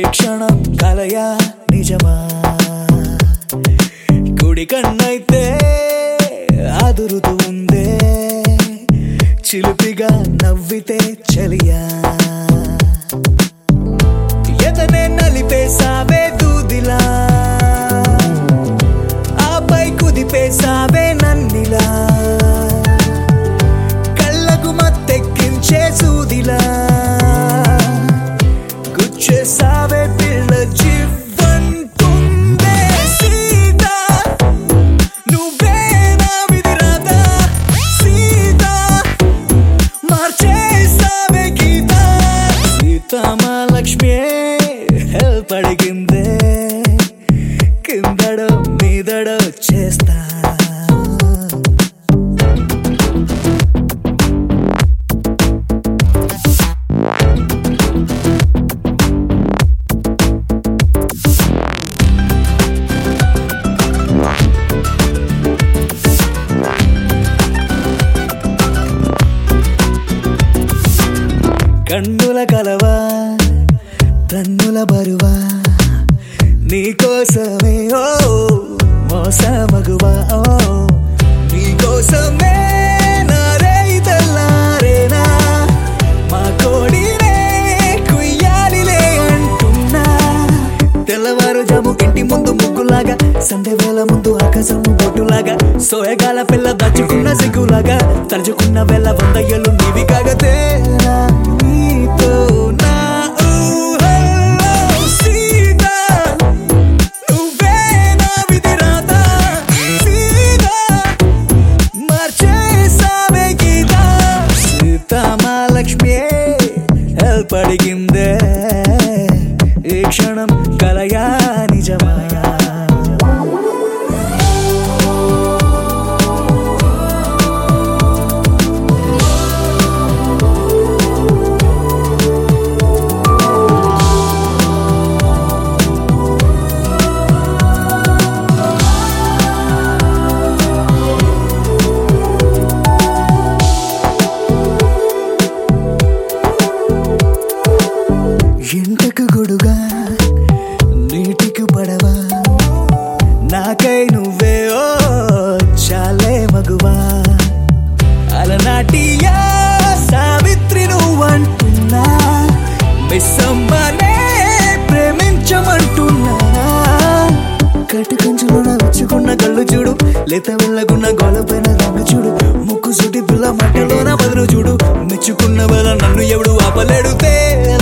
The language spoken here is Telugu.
క్షణం కలయా నిజమా కుడి కన్నైతే ఆదురుతూ ఉందే చిలిపిగా నవ్వితే చలియా ఎదనే నలిపేసావే దూదిలా ఆపై కుదిపేసావే నన్నిలా కళ్ళకు మత్తెక్కించే సూదిలా గుచ్చేసావే పిల్ల జీవంతుందే సీతా నువ్వే నా విధి రాదా సీతా మార్చేసావే గీత సీతామహాలక్ష్మి హెల్ప్ అడిగిందే కిందడో మీదడో చేస్తా కన్నుల కలవా తన్నుల బరువా నీకోసమే ఓ మోసమగువా ఓ నీకోసమే నారే తెల్లారేనా మా కోడినే కుయ్యాలిలే అంటున్నా తెల్లవారు జాము ఇంటి ముందు ముగ్గులాగా సండే వేళ ముందు ఆకాశము బొట్టులాగా సోయగాల పిల్ల దచ్చుకున్న సిగ్గులాగా తలుచుకున్న వేళ వంద ఏళ్ళు నీవి కాగతేనా నీతో నా ఊహల్లో సీతా నువ్వే నా విధి రాదా సీతా మార్చేసావే గీత సీతామహాలక్ష్మి హెల్ప్ అడిగిందే ఈ క్షణం కలయా నిజమా ఎంటకు గొడుగా నీటికి పడవా నాకై నువ్వే ఓ చాలే మగువా అలనాటియా సావిత్రి నువ్వంటున్నా మిస్సమ్మనే ప్రేమించమంటున్నా కట్టుకంచులోన వచ్చుకున్న కళ్ళు చూడు లేత వెళ్ళకున్న గోలపైన రంగు చూడు ముక్కు సుటి పిల్ల మట్టలోన బదులు చూడు మెచ్చుకున్న వేళ నన్ను ఎవడు ఆపలేడు తేరా